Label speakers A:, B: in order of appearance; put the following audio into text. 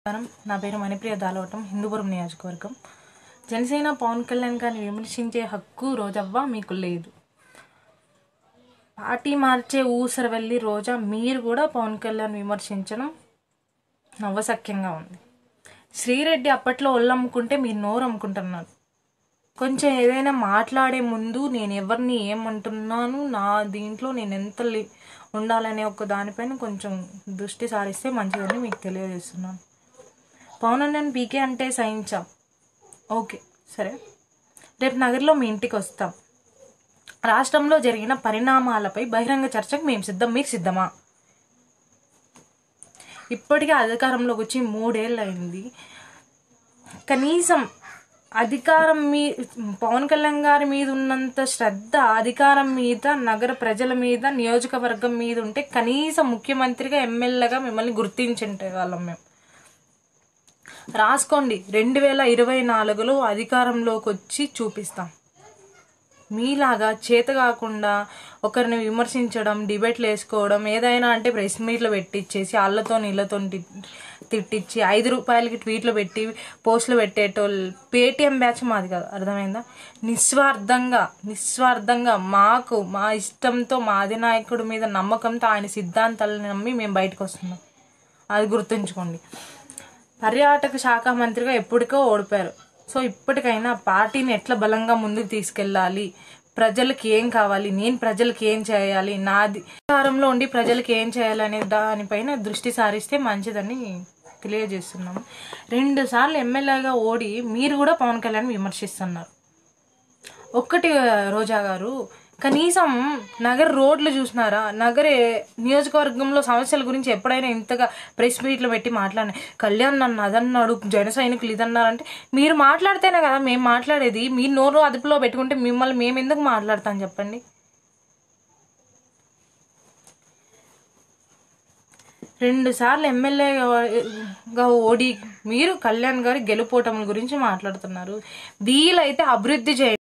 A: నమస్కారం నా పేరు మణిప్రియ దాలవటం హిందూపురం నియోజకవర్గం జనసేన పవన్ కళ్యాణ్ గారిని విమర్శించే హక్కు రోజవ్వ మీకు లేదు పార్టీ మార్చే ఊసర వెళ్ళి రోజా మీరు కూడా పవన్ కళ్యాణ్ విమర్శించడం నవ్వసక్యంగా ఉంది శ్రీరెడ్డి అప్పట్లో ఒళ్ళమ్ముకుంటే మీరు నోరు అమ్ముకుంటున్నారు కొంచెం ఏదైనా మాట్లాడే ముందు నేను ఎవరిని ఏమంటున్నాను నా దీంట్లో నేను ఎంత లి- ఉండాలనే ఒక దానిపైన కొంచెం దృష్టి సారిస్తే మంచిదని మీకు తెలియజేస్తున్నాను పవన్ అన్నన్ పీకే అంటే సహించాం ఓకే సరే రేపు నగర్లో మీ ఇంటికి వస్తాం రాష్ట్రంలో జరిగిన పరిణామాలపై బహిరంగ చర్చకు మేము సిద్ధం మీరు సిద్ధమా ఇప్పటికే అధికారంలోకి వచ్చి మూడేళ్ళు అయింది కనీసం అధికారం మీ పవన్ కళ్యాణ్ గారి మీద ఉన్నంత శ్రద్ధ అధికారం మీద నగర ప్రజల మీద నియోజకవర్గం మీద ఉంటే కనీసం ముఖ్యమంత్రిగా ఎమ్మెల్యేగా మిమ్మల్ని గుర్తించుంటే వాళ్ళం మేము రాసుకోండి రెండు వేల ఇరవై నాలుగులో అధికారంలోకి వచ్చి చూపిస్తాం మీలాగా చేత కాకుండా ఒకరిని విమర్శించడం డిబేట్లు వేసుకోవడం ఏదైనా అంటే ప్రెస్ మీట్లు పెట్టించేసి వాళ్ళతో నీళ్ళతో తిట్టించి ఐదు రూపాయలకి ట్వీట్లు పెట్టి పోస్టులు పెట్టేటోళ్ళు పేటిఎం బ్యాచ్ మాది కాదు అర్థమైందా నిస్వార్థంగా నిస్వార్థంగా మాకు మా ఇష్టంతో మా అధినాయకుడి మీద నమ్మకంతో ఆయన సిద్ధాంతాలను నమ్మి మేము బయటకు వస్తున్నాం అది గుర్తుంచుకోండి పర్యాటక శాఖ మంత్రిగా ఎప్పటికో ఓడిపారు సో ఇప్పటికైనా పార్టీని ఎట్లా బలంగా ముందుకు తీసుకెళ్ళాలి ప్రజలకు ఏం కావాలి నేను ప్రజలకు ఏం చేయాలి నాది అధికారంలో ఉండి ప్రజలకు ఏం చేయాలి అనే దానిపైన దృష్టి సారిస్తే మంచిదని తెలియజేస్తున్నాము రెండు సార్లు ఎమ్మెల్యేగా ఓడి మీరు కూడా పవన్ కళ్యాణ్ విమర్శిస్తున్నారు ఒక్కటి రోజా గారు కనీసం నగర రోడ్లు చూసినారా నగరే నియోజకవర్గంలో సమస్యల గురించి ఎప్పుడైనా ఇంతగా ప్రెస్ మీట్లు పెట్టి మాట్లాడినా కళ్యాణ్ నన్ను అదన్నాడు జన సైనికులు ఇదన్నారంటే మీరు మాట్లాడితేనే కదా మేము మాట్లాడేది మీ నోరు అదుపులో పెట్టుకుంటే మిమ్మల్ని మేము ఎందుకు మాట్లాడతాం చెప్పండి రెండు సార్లు ఎమ్మెల్యేగా ఓడి మీరు కళ్యాణ్ గారి గెలుపోటముల గురించి మాట్లాడుతున్నారు వీలైతే అభివృద్ధి చేయండి